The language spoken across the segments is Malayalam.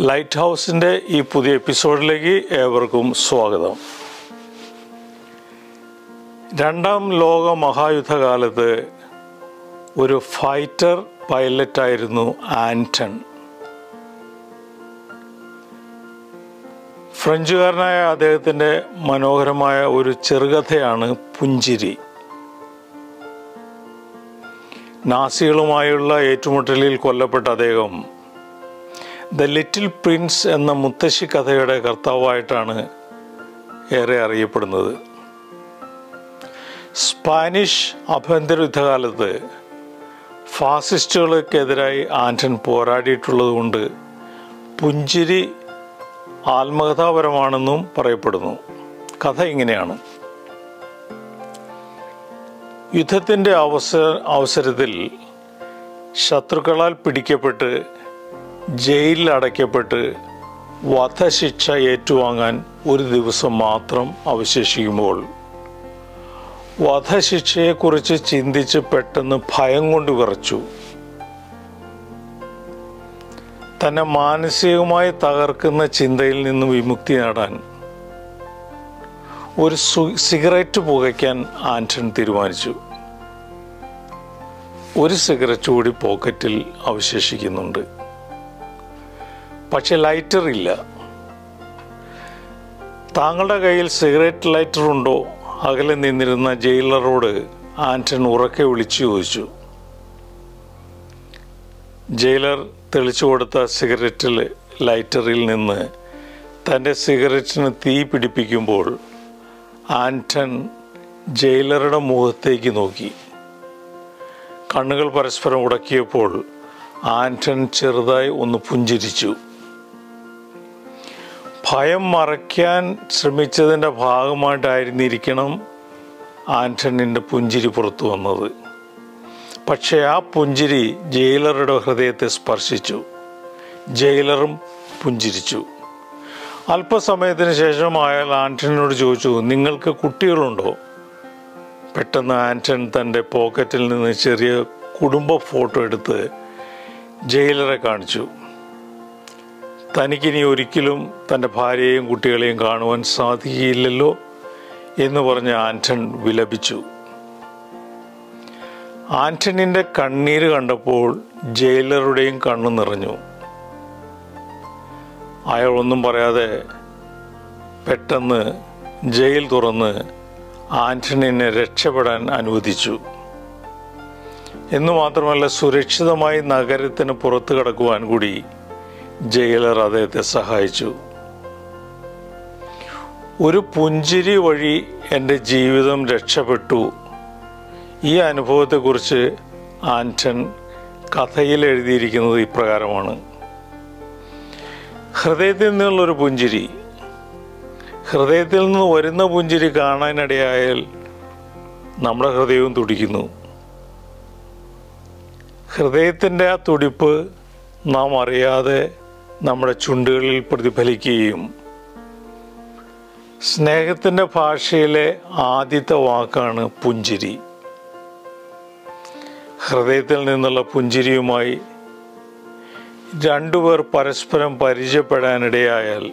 ലൈറ്റ് ഹൗസിൻ്റെ ഈ പുതിയ എപ്പിസോഡിലേക്ക് ഏവർക്കും സ്വാഗതം രണ്ടാം ലോക മഹായുദ്ധകാലത്ത് ഒരു ഫൈറ്റർ പൈലറ്റായിരുന്നു ആൻറ്റൺ ഫ്രഞ്ചുകാരനായ അദ്ദേഹത്തിൻ്റെ മനോഹരമായ ഒരു ചെറുകഥയാണ് പുഞ്ചിരി നാസികളുമായുള്ള ഏറ്റുമുട്ടലിൽ കൊല്ലപ്പെട്ട അദ്ദേഹം ദ ലിറ്റിൽ പ്രിൻസ് എന്ന മുത്തശ്ശി കഥയുടെ കർത്താവായിട്ടാണ് ഏറെ അറിയപ്പെടുന്നത് സ്പാനിഷ് ആഭ്യന്തര യുദ്ധകാലത്ത് ഫാസിസ്റ്റുകൾക്കെതിരായി ആൻറ്റൺ പോരാടിയിട്ടുള്ളതുകൊണ്ട് പുഞ്ചിരി ആത്മകഥാപരമാണെന്നും പറയപ്പെടുന്നു കഥ ഇങ്ങനെയാണ് യുദ്ധത്തിൻ്റെ അവസര അവസരത്തിൽ ശത്രുക്കളാൽ പിടിക്കപ്പെട്ട് ജയിലിൽ അടയ്ക്കപ്പെട്ട് വധശിക്ഷ ഏറ്റുവാങ്ങാൻ ഒരു ദിവസം മാത്രം അവശേഷിക്കുമ്പോൾ വധശിക്ഷയെക്കുറിച്ച് ചിന്തിച്ച് പെട്ടെന്ന് ഭയം കൊണ്ട് വിറച്ചു തന്നെ മാനസികമായി തകർക്കുന്ന ചിന്തയിൽ നിന്ന് വിമുക്തി നേടാൻ ഒരു സു- സിഗരറ്റ് പുകയ്ക്കാൻ ആന്റൺ തീരുമാനിച്ചു ഒരു സിഗരറ്റ് കൂടി പോക്കറ്റിൽ അവശേഷിക്കുന്നുണ്ട് പക്ഷെ ലൈറ്റർ ഇല്ല താങ്കളുടെ കയ്യിൽ സിഗരറ്റ് ലൈറ്റർ ഉണ്ടോ അകലെ നിന്നിരുന്ന ജയിലറോട് ആന്റൺ ഉറക്കെ വിളിച്ചു ചോദിച്ചു ജയിലർ തെളിച്ചു കൊടുത്ത സിഗരറ്റിൽ ലൈറ്ററിൽ നിന്ന് തൻ്റെ സിഗരറ്റിന് തീ പിടിപ്പിക്കുമ്പോൾ ആൻറ്റൺ ജയിലറുടെ മുഖത്തേക്ക് നോക്കി കണ്ണുകൾ പരസ്പരം ഉടക്കിയപ്പോൾ ആൻറ്റൺ ചെറുതായി ഒന്ന് പുഞ്ചിരിച്ചു ഭയം മറയ്ക്കാൻ ശ്രമിച്ചതിൻ്റെ ഭാഗമായിട്ടായിരുന്നിരിക്കണം ആൻറ്റണിൻ്റെ പുഞ്ചിരി പുറത്തു വന്നത് പക്ഷേ ആ പുഞ്ചിരി ജയിലറുടെ ഹൃദയത്തെ സ്പർശിച്ചു ജയിലറും പുഞ്ചിരിച്ചു അല്പസമയത്തിന് ശേഷം അയാൾ ആന്റണിയോട് ചോദിച്ചു നിങ്ങൾക്ക് കുട്ടികളുണ്ടോ പെട്ടെന്ന് ആന്റൺ തൻ്റെ പോക്കറ്റിൽ നിന്ന് ചെറിയ കുടുംബ ഫോട്ടോ എടുത്ത് ജയിലറെ കാണിച്ചു തനിക്കിനി ഒരിക്കലും തൻ്റെ ഭാര്യയെയും കുട്ടികളെയും കാണുവാൻ സാധിക്കില്ലല്ലോ എന്ന് പറഞ്ഞ് ആന്റൺ വിലപിച്ചു ആന്റണിന്റെ കണ്ണീര് കണ്ടപ്പോൾ ജയിലറുടെയും കണ്ണു നിറഞ്ഞു അയാൾ ഒന്നും പറയാതെ പെട്ടെന്ന് ജയിൽ തുറന്ന് ആന്റണിനെ രക്ഷപ്പെടാൻ അനുവദിച്ചു എന്നു മാത്രമല്ല സുരക്ഷിതമായി നഗരത്തിന് പുറത്തു കടക്കുവാൻ കൂടി ജയിലർ അദ്ദേഹത്തെ സഹായിച്ചു ഒരു പുഞ്ചിരി വഴി എൻ്റെ ജീവിതം രക്ഷപ്പെട്ടു ഈ അനുഭവത്തെക്കുറിച്ച് ആൻറ്റൺ കഥയിൽ എഴുതിയിരിക്കുന്നത് ഇപ്രകാരമാണ് ഹൃദയത്തിൽ നിന്നുള്ളൊരു പുഞ്ചിരി ഹൃദയത്തിൽ നിന്ന് വരുന്ന പുഞ്ചിരി കാണാനിടയായാൽ നമ്മുടെ ഹൃദയവും തുടിക്കുന്നു ഹൃദയത്തിൻ്റെ ആ തുടിപ്പ് നാം അറിയാതെ നമ്മുടെ ചുണ്ടുകളിൽ പ്രതിഫലിക്കുകയും സ്നേഹത്തിൻ്റെ ഭാഷയിലെ ആദ്യത്തെ വാക്കാണ് പുഞ്ചിരി ഹൃദയത്തിൽ നിന്നുള്ള പുഞ്ചിരിയുമായി രണ്ടുപേർ പരസ്പരം പരിചയപ്പെടാനിടയായാൽ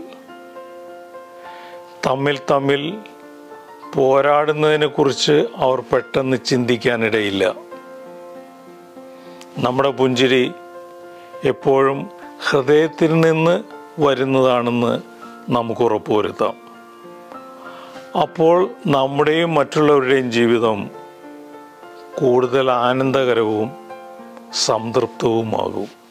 തമ്മിൽ തമ്മിൽ പോരാടുന്നതിനെ കുറിച്ച് അവർ പെട്ടെന്ന് ചിന്തിക്കാനിടയില്ല നമ്മുടെ പുഞ്ചിരി എപ്പോഴും ഹൃദയത്തിൽ നിന്ന് വരുന്നതാണെന്ന് നമുക്ക് ഉറപ്പുവരുത്താം അപ്പോൾ നമ്മുടെയും മറ്റുള്ളവരുടെയും ജീവിതം കൂടുതൽ ആനന്ദകരവും സംതൃപ്തവുമാകും